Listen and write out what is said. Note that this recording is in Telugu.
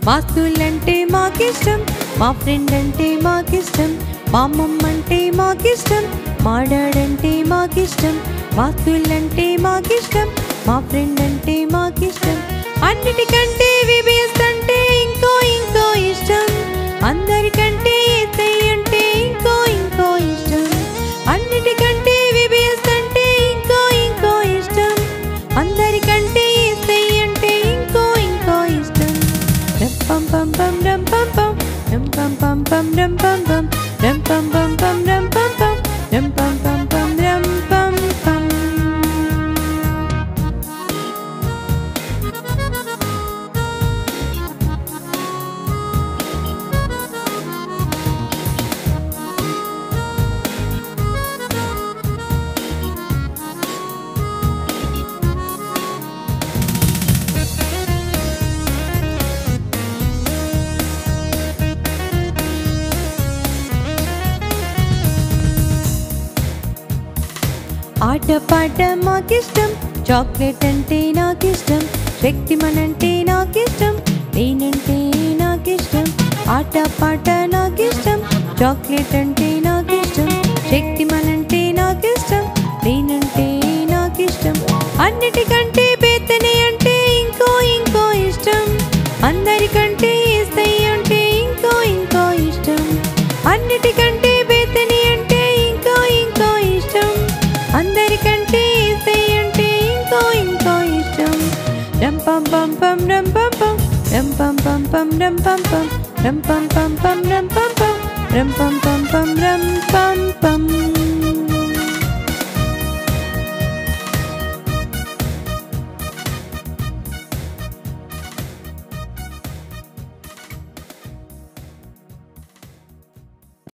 మాస్తులంటే మాకిష్టం మా ఫ్రెండ్ అంటే మాకిష్టం మా అమ్మమ్మ అంటే మాకిష్టం మా డాడ్ అంటే మాకిష్టం మాస్తులంటే మాకిష్టం మా ఫ్రెండ్ అంటే మాకిష్టం అన్నిటికంటే విబిఎస్ అంటే ఇంకో ఇంకో ఇష్టం అందరికంటే ఎస్ఐ అంటే ఇంకో ఇంకో ఇష్టం అన్నిటికంటే విబిఎస్ అంటే ఇంకో ఇంకో ఇష్టం అందరికంటే ఎస్ఐ అంటే ఇంకో ఇంకో ఇష్టం రం పం పం పం రం పం పం రం పం పం పం రం పం పం రం పం పం పం రం పం పం రం పం పం పం రం పం పం ఆట పాట మాకిష్టం చాక్లెట్ అంటే నాకిష్టం శక్తిమన్ అంటే నాకిష్టం నేనంటే నాకిష్టం ఆట పాట నాకిష్టం చాక్లెట్ అంటే నాకిష్టం శక్తిమన్ అంటే నాకిష్టం నేనంటే నాకిష్టం అన్నిటికంటే బేతని అంటే ఇంకో ఇంకో ఇష్టం అందరికంటే ఎస్ఐ అంటే ఇంకో ఇంకో ఇష్టం అన్నిటికంటే బేతని అంటే ఇంకో ఇంకో ఇష్టం అందరికంటే ఎస్ఐ అంటే ఇంకో ఇంకో ఇష్టం రం పం పం పం రం పం పం రం పం పం పం రం పం పం రం పం పం పం రం పం పం రం పం పం పం